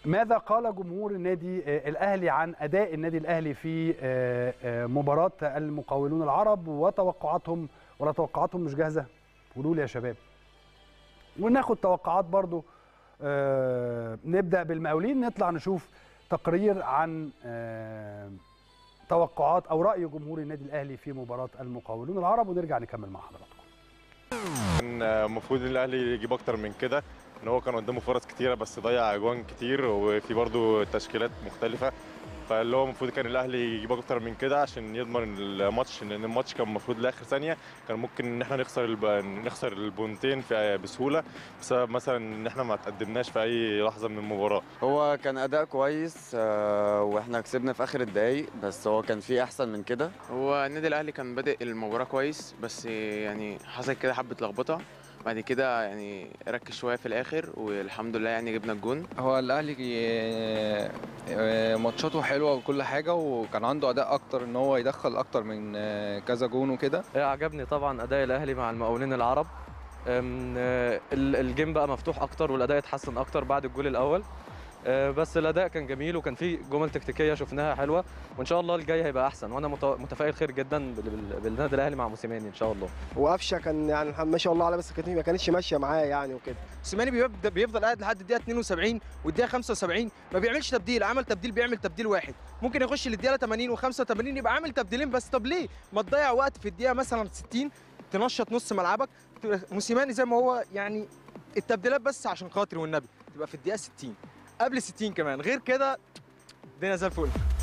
ماذا قال جمهور النادي آه، الاهلي عن اداء النادي الاهلي في آه، آه، مباراه المقاولون العرب وتوقعاتهم ولا توقعاتهم مش جاهزه قولوا لي يا شباب وناخد توقعات برضو آه، نبدا بالمقاولين نطلع نشوف تقرير عن آه، توقعات او راي جمهور النادي الاهلي في مباراه المقاولون العرب ونرجع نكمل مع حضراتكم كان المفروض الاهلي يجيب اكتر من كده ان هو كان قدامه فرص كتيره بس ضيع اجوان كتير وفي برضه تشكيلات مختلفه فاللي هو المفروض كان الاهلي يجيب اكتر من كده عشان يضمن الماتش لان الماتش كان المفروض لاخر ثانيه كان ممكن ان احنا نخسر الب... نخسر البونتين في بسهوله بسبب مثلا ان احنا ما تقدمناش في اي لحظه من المباراه هو كان اداء كويس آه، واحنا كسبنا في اخر الدقايق بس هو كان في احسن من كده هو النادي الاهلي كان بادئ المباراه كويس بس يعني حصل كده حبه لخبطه بعد كده يعني ركز شويه في الاخر والحمد لله يعني جبنا الجون هو الاهلي آه، آه، ماتشاته حلوه وكل حاجه وكان عنده اداء اكتر ان هو يدخل اكتر من آه، كذا جون وكده عجبني طبعا اداء الاهلي مع المقاولين العرب أم، آه، ال- الجيم بقى مفتوح اكتر والاداء اتحسن اكتر بعد الجول الاول آه، بس الاداء كان جميل وكان في جمل تكتيكيه شفناها حلوه وان شاء الله الجاي هيبقى احسن وانا مت- متفائل خير جدا بال- بال- بالنادي الاهلي مع موسيماني ان شاء الله وقفشه كان يعني الحمد- ما شاء الله عليه بس كانت ما كانتش ماشيه معاه يعني وكده موسيماني بيبدا بيفضل قاعد لحد الدقيقه 72 والدقيقه 75 ما بيعملش تبديل عمل تبديل بيعمل تبديل واحد ممكن يخش للدقيقه 80 و85 يبقى عامل تبديلين بس طب ليه ما تضيع وقت في الدقيقه مثلا 60 تنشط نص ملعبك موسيماني زي ما هو يعني التبديلات بس عشان خاطري والنبي تبقى في الدقيقه 60 قبل 60 كمان غير كده الدنيا زي الفل